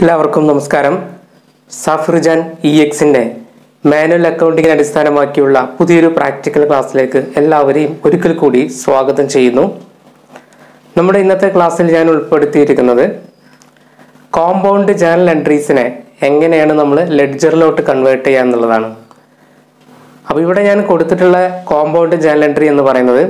എല്ലാവർക്കും നമസ്കാരം സഫ്രിജാൻ ഇ എക്സിൻ്റെ മാനുവൽ അക്കൗണ്ടിങ്ങിനെ അടിസ്ഥാനമാക്കിയുള്ള പുതിയൊരു പ്രാക്ടിക്കൽ ക്ലാസ്സിലേക്ക് എല്ലാവരെയും ഒരിക്കൽ കൂടി സ്വാഗതം ചെയ്യുന്നു നമ്മുടെ ഇന്നത്തെ ക്ലാസ്സിൽ ഞാൻ ഉൾപ്പെടുത്തിയിരിക്കുന്നത് കോമ്പൗണ്ട് ജേണൽ എൻട്രീസിനെ എങ്ങനെയാണ് നമ്മൾ ലെഡ്ജറിലോട്ട് കൺവേർട്ട് ചെയ്യുക എന്നുള്ളതാണ് അപ്പോൾ ഇവിടെ ഞാൻ കൊടുത്തിട്ടുള്ള കോമ്പൗണ്ട് ജേണൽ എൻട്രി എന്ന് പറയുന്നത്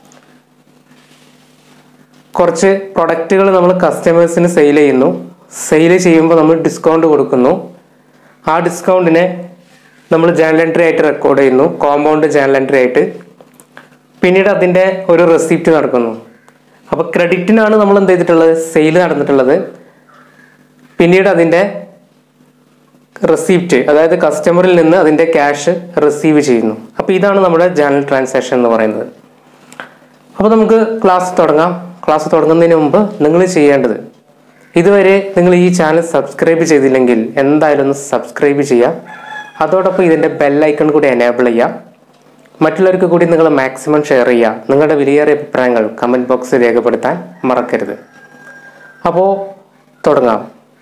കുറച്ച് പ്രൊഡക്റ്റുകൾ നമ്മൾ കസ്റ്റമേഴ്സിന് സെയിൽ ചെയ്യുന്നു സെയിൽ ചെയ്യുമ്പോൾ നമ്മൾ ഡിസ്കൗണ്ട് കൊടുക്കുന്നു ആ ഡിസ്കൗണ്ടിനെ നമ്മൾ ജേണൽ എൻട്രി ആയിട്ട് റെക്കോർഡ് ചെയ്യുന്നു കോമ്പൗണ്ട് ജേണൽ എൻട്രി ആയിട്ട് പിന്നീട് അതിൻ്റെ ഒരു റെസിപ്റ്റ് നടക്കുന്നു അപ്പോൾ ക്രെഡിറ്റിനാണ് നമ്മൾ എന്ത് ചെയ്തിട്ടുള്ളത് സെയിൽ നടന്നിട്ടുള്ളത് പിന്നീട് അതിൻ്റെ റെസിപ്റ്റ് അതായത് കസ്റ്റമറിൽ നിന്ന് അതിൻ്റെ ക്യാഷ് റിസീവ് ചെയ്യുന്നു അപ്പോൾ ഇതാണ് നമ്മുടെ ജേണൽ ട്രാൻസാക്ഷൻ എന്ന് പറയുന്നത് അപ്പോൾ നമുക്ക് ക്ലാസ് തുടങ്ങാം ക്ലാസ് തുടങ്ങുന്നതിന് മുമ്പ് നിങ്ങൾ ചെയ്യേണ്ടത് ഇതുവരെ നിങ്ങൾ ഈ ചാനൽ സബ്സ്ക്രൈബ് ചെയ്തില്ലെങ്കിൽ എന്തായാലും ഒന്ന് സബ്സ്ക്രൈബ് ചെയ്യുക അതോടൊപ്പം ഇതിൻ്റെ ബെല്ലൈക്കൺ കൂടി എനേബിൾ ചെയ്യുക മറ്റുള്ളവർക്ക് കൂടി നിങ്ങൾ മാക്സിമം ഷെയർ ചെയ്യുക നിങ്ങളുടെ വിലയേറിയ അഭിപ്രായങ്ങൾ കമൻറ്റ് ബോക്സിൽ രേഖപ്പെടുത്താൻ മറക്കരുത് അപ്പോൾ തുടങ്ങാം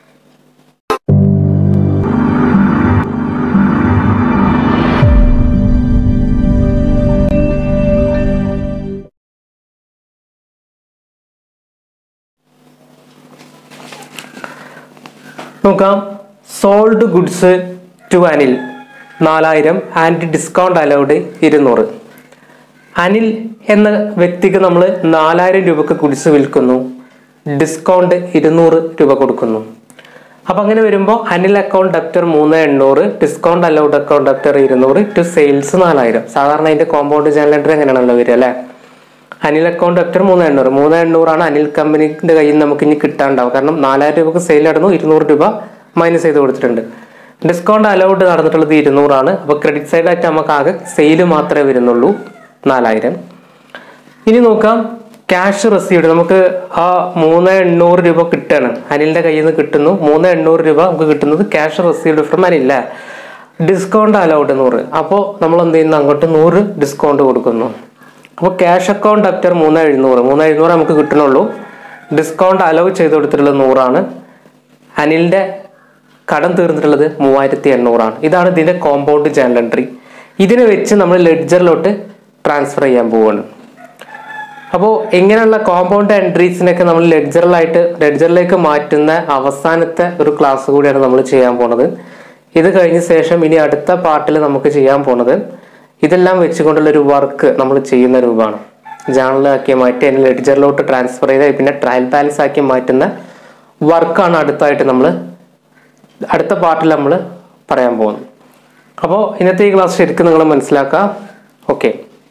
നോക്കാം സോൾഡ് ഗുഡ്സ് ടു അനിൽ നാലായിരം ആൻഡ് ഡിസ്കൗണ്ട് അലൗഡ് ഇരുന്നൂറ് അനിൽ എന്ന വ്യക്തിക്ക് നമ്മൾ നാലായിരം രൂപക്ക് ഗുഡ്സ് വിൽക്കുന്നു ഡിസ്കൗണ്ട് ഇരുന്നൂറ് രൂപ കൊടുക്കുന്നു അപ്പം അങ്ങനെ വരുമ്പോൾ അനിൽ അക്കൗണ്ട് ഡെപ്റ്റർ മൂന്ന് എണ്ണൂറ് ഡിസ്കൗണ്ട് അലൗഡ് അക്കൗണ്ട് ഡെപ്റ്റർ ഇരുന്നൂറ് ടു സെയിൽസ് നാലായിരം സാധാരണ അതിന്റെ കോമ്പൗണ്ട് ജനറേറ്റർ എങ്ങനെയാണല്ലോ വരിക അല്ലേ അനിൽ അക്കൗണ്ട് ഡെപ്റ്റർ മൂന്ന് എണ്ണൂറ് മൂന്ന് എണ്ണൂറാണ് അനിൽ കമ്പനിന്റെ കയ്യിൽ നിന്ന് നമുക്ക് ഇനി കിട്ടാണ്ടാവും കാരണം നാലായിരം രൂപക്ക് സെയിൽ നടന്നു ഇരുന്നൂറ് രൂപ മൈനസ് ചെയ്ത് കൊടുത്തിട്ടുണ്ട് ഡിസ്കൗണ്ട് അലൗഡ് നടന്നിട്ടുള്ളത് ഇരുന്നൂറാണ് അപ്പോൾ ക്രെഡിറ്റ് സൈഡായിട്ട് നമുക്ക് ആകെ സെയിൽ മാത്രമേ വരുന്നുള്ളൂ നാലായിരം ഇനി നോക്കാം ക്യാഷ് റിസീവ്ഡ് നമുക്ക് ആ മൂന്ന് എണ്ണൂറ് രൂപ കിട്ടുകയാണ് അനിലിന്റെ കയ്യിൽ നിന്ന് കിട്ടുന്നു മൂന്ന് എണ്ണൂറ് രൂപ നമുക്ക് കിട്ടുന്നത് ക്യാഷ് റിസീവ്ഡ് ഫ്രം അനില്ല ഡിസ്കൗണ്ട് അലൗഡ് നൂറ് അപ്പോൾ നമ്മൾ എന്ത് ചെയ്യുന്നു അങ്ങോട്ട് നൂറ് ഡിസ്കൗണ്ട് കൊടുക്കുന്നു അപ്പോൾ ക്യാഷ് അക്കൗണ്ട് അപ്റ്റർ മൂന്ന് എഴുന്നൂറ് മൂന്ന് എഴുന്നൂറ് നമുക്ക് കിട്ടണുള്ളൂ ഡിസ്കൗണ്ട് അലൗ ചെയ്ത് കൊടുത്തിട്ടുള്ളത് നൂറാണ് അനിലിന്റെ കടം തീർന്നിട്ടുള്ളത് മൂവായിരത്തി എണ്ണൂറാണ് ഇതാണ് ഇതിന്റെ കോമ്പൗണ്ട് ജേണൽ എൻട്രി ഇതിനെ വെച്ച് നമ്മൾ ലെഡ്ജറിലോട്ട് ട്രാൻസ്ഫർ ചെയ്യാൻ പോവുകയാണ് അപ്പോൾ ഇങ്ങനെയുള്ള കോമ്പൗണ്ട് എൻട്രീസിനൊക്കെ നമ്മൾ ലെഡ്ജറിലായിട്ട് ലെഡ്ജറിലേക്ക് മാറ്റുന്ന അവസാനത്തെ ഒരു ക്ലാസ് കൂടിയാണ് നമ്മൾ ചെയ്യാൻ പോണത് ഇത് കഴിഞ്ഞ ശേഷം ഇനി അടുത്ത പാർട്ടിൽ നമുക്ക് ചെയ്യാൻ പോണത് ഇതെല്ലാം വെച്ചുകൊണ്ടുള്ള ഒരു വർക്ക് നമ്മൾ ചെയ്യുന്ന രൂപമാണ് ജേണലാക്കി മാറ്റി അതിനെ ലെഡ്ജറിലോട്ട് ട്രാൻസ്ഫർ ചെയ്ത് പിന്നെ ട്രയൽ ബാലൻസ് ആക്കി മാറ്റുന്ന വർക്കാണ് അടുത്തായിട്ട് നമ്മൾ അടുത്ത പാർട്ടിൽ നമ്മൾ പറയാൻ പോകുന്നത് അപ്പോൾ ഇന്നത്തെ ഈ ക്ലാസ് ശരിക്കും നിങ്ങൾ മനസ്സിലാക്കുക ഓക്കെ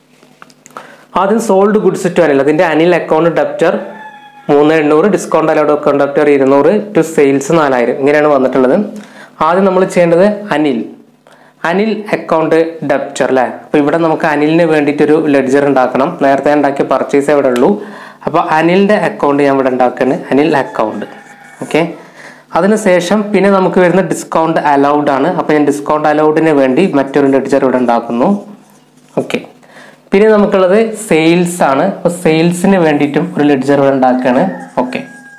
ആദ്യം സോൾഡ് ഗുഡ്സ് ടു അനിൽ അതിന്റെ അനിൽ അക്കൗണ്ട് ഡെപ്റ്റർ മൂന്ന് എണ്ണൂറ് ഡിസ്കൗണ്ട് അലൗഡ് അക്കൗണ്ട് ഡെപ്റ്റർ ഇരുന്നൂറ് ടു സെയിൽസ് നാലായിരം ഇങ്ങനെയാണ് വന്നിട്ടുള്ളത് ആദ്യം നമ്മൾ ചെയ്യേണ്ടത് അനിൽ അനിൽ അക്കൗണ്ട് ഡെപ്റ്റർ അല്ലേ അപ്പൊ ഇവിടെ നമുക്ക് അനിലിന് വേണ്ടിയിട്ടൊരു ലെഡ്ജർ ഉണ്ടാക്കണം നേരത്തെ ഉണ്ടാക്കിയ പർച്ചേസ് എവിടെ ഉള്ളൂ അപ്പൊ അനിലിന്റെ അക്കൗണ്ട് ഞാൻ ഇവിടെ ഉണ്ടാക്കുകയാണ് അനിൽ അക്കൗണ്ട് ഓക്കെ അതിനുശേഷം പിന്നെ നമുക്ക് വരുന്ന ഡിസ്കൗണ്ട് അലൗഡ് ആണ് അപ്പൊ ഞാൻ ഡിസ്കൗണ്ട് അലൗഡിന് വേണ്ടി മറ്റൊരു ലെഡ്ജർ ഇവിടെ ഉണ്ടാക്കുന്നു ഓക്കെ പിന്നെ നമുക്കുള്ളത് സെയിൽസ് ആണ് അപ്പോൾ സെയിൽസിന് വേണ്ടിയിട്ടും ഒരു ലെഡ്ജർ ഇവിടെ ഉണ്ടാക്കുകയാണ് ഓക്കെ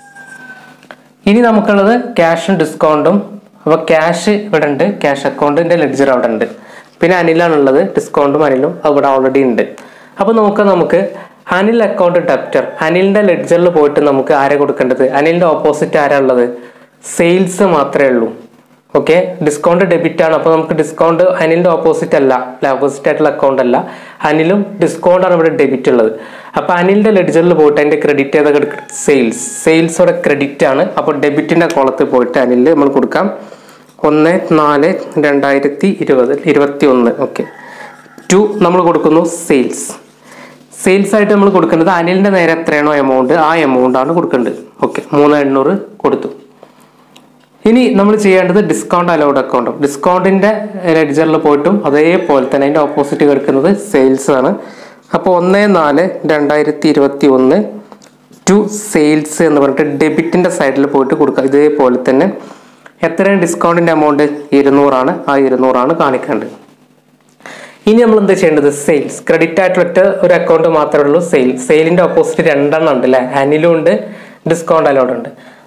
ഇനി നമുക്കുള്ളത് ക്യാഷും ഡിസ്കൗണ്ടും അപ്പോൾ ക്യാഷ് ഇവിടെ ഉണ്ട് ക്യാഷ് അക്കൗണ്ടിന്റെ ലെഡ്ജർ അവിടെ ഉണ്ട് പിന്നെ അനിലാണുള്ളത് ഡിസ്കൗണ്ടും അനിലും അവിടെ ഓൾറെഡി ഉണ്ട് അപ്പോൾ നമുക്ക് നമുക്ക് അനിൽ അക്കൗണ്ട് ഡെപ്റ്റർ അനിലിന്റെ ലെഡ്ജറിൽ പോയിട്ട് നമുക്ക് ആരെ കൊടുക്കേണ്ടത് അനിലിന്റെ ഓപ്പോസിറ്റ് ആരാ ഉള്ളത് സെയിൽസ് മാത്രമേ ഉള്ളൂ ഓക്കെ ഡിസ്കൗണ്ട് ഡെബിറ്റ് ആണ് അപ്പോൾ നമുക്ക് ഡിസ്കൗണ്ട് അനിലിന്റെ ഓപ്പോസിറ്റ് അല്ല ഓപ്പോസിറ്റ് ആയിട്ടുള്ള അക്കൗണ്ട് അല്ല അനിലും ഡിസ്കൗണ്ട് ആണ് ഇവിടെ ഡെബിറ്റ് ഉള്ളത് അപ്പോൾ അനിലിന്റെ ലെഡ്ജറിൽ പോയിട്ട് അതിന്റെ ക്രെഡിറ്റ് ഏതൊക്കെ സെയിൽസ് സെയിൽസ് ഇവിടെ ക്രെഡിറ്റ് ആണ് അപ്പോൾ ഡെബിറ്റിന്റെ കോളത്തിൽ പോയിട്ട് അനിലിൽ നമ്മൾ കൊടുക്കാം ഒന്ന് നാല് രണ്ടായിരത്തി ഇരുപത് ഇരുപത്തി ഒന്ന് ഓക്കെ ടു നമ്മൾ കൊടുക്കുന്നു സെയിൽസ് സെയിൽസ് ആയിട്ട് നമ്മൾ കൊടുക്കേണ്ടത് അനിലിന്റെ നേരെ എത്രയാണോ എമൗണ്ട് ആ എമൗണ്ട് ആണ് കൊടുക്കേണ്ടത് ഓക്കെ മൂന്ന് എണ്ണൂറ് കൊടുത്തു ഇനി നമ്മൾ ചെയ്യേണ്ടത് ഡിസ്കൗണ്ട് അലൗഡ് അക്കൗണ്ട് ഡിസ്കൗണ്ടിന്റെ ലെഡ്ജറിൽ പോയിട്ടും അതേപോലെ തന്നെ അതിന്റെ ഓപ്പോസിറ്റ് കിടക്കുന്നത് സെയിൽസ് ആണ് അപ്പോൾ ഒന്ന് നാല് രണ്ടായിരത്തി ഇരുപത്തി ഒന്ന് ടു സെയിൽസ് എന്ന് പറഞ്ഞിട്ട് ഡെബിറ്റിന്റെ സൈഡിൽ പോയിട്ട് കൊടുക്കുക ഇതേപോലെ തന്നെ എത്രയാണ് ഡിസ്കൗണ്ടിന്റെ എമൗണ്ട് ഇരുന്നൂറാണ് ആ ഇരുന്നൂറാണ് കാണിക്കേണ്ടത് ഇനി നമ്മൾ എന്താ ചെയ്യേണ്ടത് സെയിൽസ് ക്രെഡിറ്റ് ആയിട്ടുള്ള ഒരു അക്കൗണ്ട് മാത്രമേ ഉള്ളൂ സെയിൽ സെയിലിന്റെ ഓപ്പോസിറ്റ് രണ്ടെണ്ണം ഉണ്ട് അല്ലേ അനിലും ഉണ്ട് ഡിസ്കൗണ്ട് അലൗഡ് ഉണ്ട്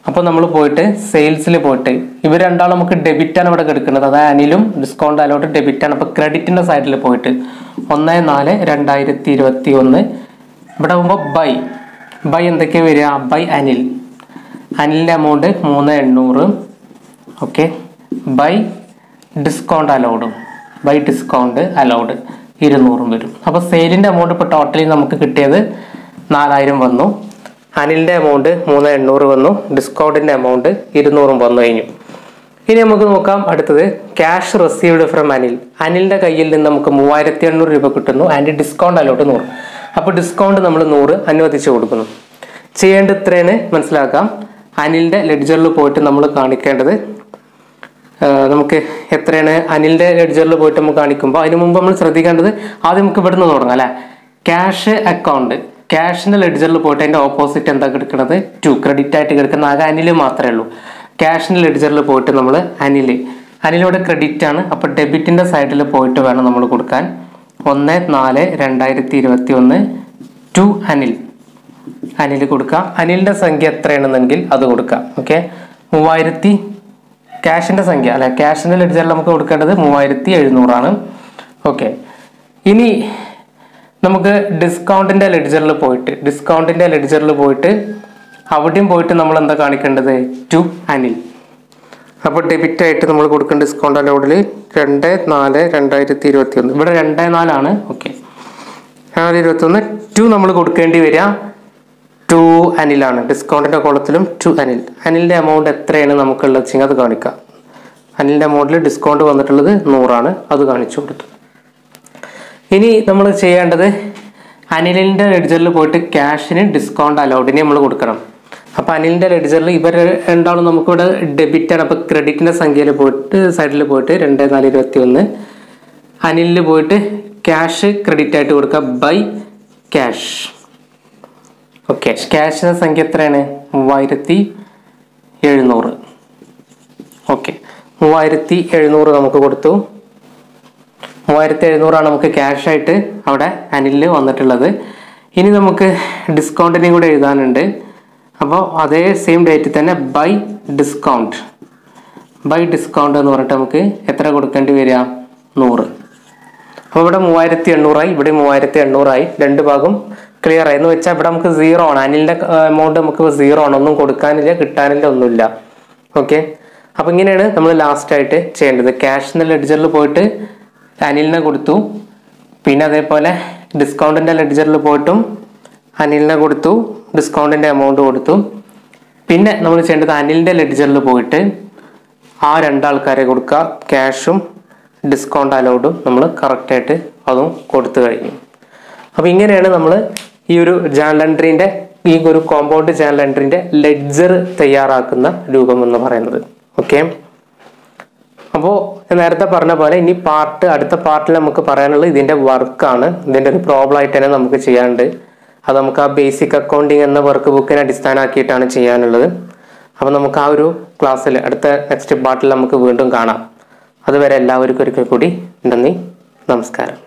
അപ്പോൾ നമ്മൾ പോയിട്ട് സെയിൽസിൽ പോയിട്ട് ഇവർ രണ്ടാളും നമുക്ക് ഡെബിറ്റാണ് ഇവിടെ കിടക്കുന്നത് അതായത് അനിലും ഡിസ്കൗണ്ട് അലോട്ട് ഡെബിറ്റാണ് അപ്പോൾ ക്രെഡിറ്റിൻ്റെ സൈഡിൽ പോയിട്ട് ഒന്ന് നാല് രണ്ടായിരത്തി ഇരുപത്തി ഒന്ന് ഇവിടെ ആകുമ്പോൾ ബൈ ബൈ എന്തൊക്കെയാണ് വരിക ബൈ അനിൽ അനിലിൻ്റെ എമൗണ്ട് മൂന്ന് എണ്ണൂറ് ഓക്കെ ബൈ ഡിസ്കൗണ്ട് അലൗഡും ബൈ ഡിസ്കൗണ്ട് അലൗഡ് ഇരുന്നൂറും വരും അപ്പോൾ സെയിലിൻ്റെ എമൗണ്ട് ഇപ്പോൾ ടോട്ടലി നമുക്ക് കിട്ടിയത് നാലായിരം വന്നു അനിലിൻ്റെ എമൗണ്ട് മൂന്ന് എണ്ണൂറ് വന്നു ഡിസ്കൗണ്ടിൻ്റെ എമൗണ്ട് ഇരുന്നൂറും വന്നു കഴിഞ്ഞു ഇനി നമുക്ക് നോക്കാം അടുത്തത് ക്യാഷ് റിസീവ്ഡ് ഫ്രം അനിൽ അനിലിൻ്റെ കയ്യിൽ നിന്ന് നമുക്ക് മൂവായിരത്തി എണ്ണൂറ് രൂപ കിട്ടുന്നു ആൻഡ് ഡിസ്കൗണ്ട് അലോട്ട് നൂറ് അപ്പോൾ ഡിസ്കൗണ്ട് നമ്മൾ നൂറ് അനുവദിച്ച് കൊടുക്കുന്നു ചെയ്യേണ്ട ഇത്രയാണ് മനസ്സിലാക്കാം അനിലിൻ്റെ ലെഡ്ജറിൽ പോയിട്ട് നമ്മൾ കാണിക്കേണ്ടത് ആ, നമുക്ക് എത്രയാണ് അനിലിൻ്റെ ലെഡ്ജറിൽ പോയിട്ട് നമുക്ക് കാണിക്കുമ്പോൾ അതിന് മുമ്പ് നമ്മൾ ശ്രദ്ധിക്കേണ്ടത് ആദ്യം നമുക്ക് ഇവിടുന്ന് തുടങ്ങാം അല്ലേ ക്യാഷ് അക്കൗണ്ട് ക്യാഷിൻ്റെ ലെഡ്ജറിൽ പോയിട്ട് അതിൻ്റെ ഓപ്പോസിറ്റ് എന്താ കിടക്കുന്നത് ടു ക്രെഡിറ്റ് ആയിട്ട് കിടക്കുന്ന ആകെ അനിൽ മാത്രമേ ഉള്ളൂ ക്യാഷിൻ്റെ ലെഡ്ജറിൽ പോയിട്ട് നമ്മൾ അനിൽ അനിലോടെ ക്രെഡിറ്റ് ആണ് അപ്പോൾ ഡെബിറ്റിൻ്റെ സൈഡിൽ പോയിട്ട് വേണം നമ്മൾ കൊടുക്കാൻ ഒന്ന് നാല് രണ്ടായിരത്തി ഇരുപത്തി ഒന്ന് ടു അനിൽ അനിൽ കൊടുക്കാം അനിലിൻ്റെ സംഖ്യ എത്രയാണെന്നെങ്കിൽ അത് കൊടുക്കാം ഓക്കെ മൂവായിരത്തി ക്യാഷിൻ്റെ സംഖ്യ അല്ലെ ക്യാഷിൻ്റെ ലെഡ്ജറിൽ നമുക്ക് കൊടുക്കേണ്ടത് മൂവായിരത്തി എഴുന്നൂറാണ് ഓക്കെ ഇനി നമുക്ക് ഡിസ്കൗണ്ടിൻ്റെ ലെഡ്ജറിൽ പോയിട്ട് ഡിസ്കൗണ്ടിൻ്റെ ലെഡ്ജറിൽ പോയിട്ട് അവിടെയും പോയിട്ട് നമ്മൾ എന്താ കാണിക്കേണ്ടത് ടു അനിൽ അപ്പോൾ ഡെബിറ്റ് ആയിട്ട് നമ്മൾ കൊടുക്കേണ്ട ഡിസ്കൗണ്ട് അലൗഡിൽ രണ്ട് നാല് രണ്ടായിരത്തി ഇരുപത്തി ഒന്ന് ഇവിടെ രണ്ട് നാലാണ് ഓക്കെ നാല് ഇരുപത്തൊന്ന് ടു നമ്മൾ കൊടുക്കേണ്ടി വരിക ടു അനിലാണ് ഡിസ്കൗണ്ടിൻ്റെ കോളത്തിലും ടു അനിൽ അനിലിൻ്റെ എമൗണ്ട് എത്രയാണ് നമുക്കുള്ളത് വെച്ചാൽ അത് കാണിക്കാം അനിലിൻ്റെ എമൗണ്ടിൽ ഡിസ്കൗണ്ട് വന്നിട്ടുള്ളത് നൂറാണ് അത് കാണിച്ചു കൊടുത്തു ഇനി നമ്മൾ ചെയ്യേണ്ടത് അനിലിൻ്റെ ലെഡ്ജറിൽ പോയിട്ട് ക്യാഷിന് ഡിസ്കൗണ്ട് അലൗഡിന് നമ്മൾ കൊടുക്കണം അപ്പോൾ അനിലിൻ്റെ ലെഡ്ജറിൽ ഇവർ രണ്ടാളും നമുക്കിവിടെ ഡെബിറ്റാണ് അപ്പോൾ ക്രെഡിറ്റിൻ്റെ സംഖ്യയിൽ പോയിട്ട് സൈഡിൽ പോയിട്ട് രണ്ട് നാല് ഇരുപത്തി ഒന്ന് അനിലിൽ പോയിട്ട് ക്യാഷ് ക്രെഡിറ്റ് ആയിട്ട് കൊടുക്കുക ബൈ ക്യാഷ് ഓക്കെ ക്യാഷിൻ്റെ സംഖ്യ എത്രയാണ് മൂവായിരത്തി എഴുന്നൂറ് ഓക്കെ മൂവായിരത്തി എഴുന്നൂറ് നമുക്ക് കൊടുത്തു മൂവായിരത്തി എഴുന്നൂറാണ് നമുക്ക് ക്യാഷ് ആയിട്ട് അവിടെ അനിലിൽ വന്നിട്ടുള്ളത് ഇനി നമുക്ക് ഡിസ്കൗണ്ടിനെയും കൂടെ എഴുതാനുണ്ട് അപ്പോൾ അതേ സെയിം ഡേറ്റിൽ തന്നെ ബൈ ഡിസ്കൗണ്ട് ബൈ ഡിസ്കൗണ്ട് എന്ന് പറഞ്ഞിട്ട് നമുക്ക് എത്ര കൊടുക്കേണ്ടി വരിക നൂറ് അപ്പോൾ ഇവിടെ മൂവായിരത്തി എണ്ണൂറായി ഇവിടെ മൂവായിരത്തി എണ്ണൂറായി രണ്ട് ഭാഗം ക്ലിയർ ആയി എന്ന് വെച്ചാൽ ഇവിടെ നമുക്ക് സീറോ ആണ് അനിലിൻ്റെ എമൗണ്ട് നമുക്ക് സീറോ ആണ് ഒന്നും കൊടുക്കാനില്ല കിട്ടാനില്ല ഒന്നുമില്ല ഓക്കെ അപ്പോൾ ഇങ്ങനെയാണ് നമ്മൾ ലാസ്റ്റ് ആയിട്ട് ചെയ്യേണ്ടത് ക്യാഷ് എന്ന ലെഡ്ജറിൽ പോയിട്ട് അനിലിനെ കൊടുത്തു പിന്നെ അതേപോലെ ഡിസ്കൗണ്ടിൻ്റെ ലെഡ്ജറിൽ പോയിട്ടും അനിലിനെ കൊടുത്തു ഡിസ്കൗണ്ടിൻ്റെ എമൗണ്ട് കൊടുത്തു പിന്നെ നമ്മൾ ചെയ്യേണ്ടത് അനിലിൻ്റെ ലെഡ്ജറിൽ പോയിട്ട് ആ രണ്ടാൾക്കാരെ കൊടുക്കുക ക്യാഷും ഡിസ്കൗണ്ട് അലൗഡും നമ്മൾ കറക്റ്റായിട്ട് അതും കൊടുത്തു കഴിഞ്ഞു അപ്പോൾ ഇങ്ങനെയാണ് നമ്മൾ ഈ ഒരു ജേണൽ എൻട്രീൻ്റെ ഈ ഒരു കോമ്പൗണ്ട് ജേണൽ എൻട്രീൻ്റെ ലെഡ്ജർ തയ്യാറാക്കുന്ന രൂപം എന്ന് പറയുന്നത് ഓക്കെ അപ്പോൾ നേരത്തെ പറഞ്ഞ പോലെ ഇനി പാർട്ട് അടുത്ത പാർട്ടിൽ നമുക്ക് പറയാനുള്ളത് ഇതിൻ്റെ വർക്കാണ് ഇതിൻ്റെ ഒരു പ്രോബ്ലം ആയിട്ട് തന്നെ നമുക്ക് ചെയ്യാനുണ്ട് അത് നമുക്ക് ആ ബേസിക് അക്കൗണ്ടിങ് എന്ന വർക്ക് ബുക്കിനെ അടിസ്ഥാനമാക്കിയിട്ടാണ് ചെയ്യാനുള്ളത് അപ്പോൾ നമുക്ക് ആ ഒരു ക്ലാസ്സിൽ അടുത്ത നെക്സ്റ്റ് പാർട്ടിൽ നമുക്ക് വീണ്ടും കാണാം അതുവരെ എല്ലാവർക്കും ഒരിക്കൽ കൂടി നന്ദി നമസ്കാരം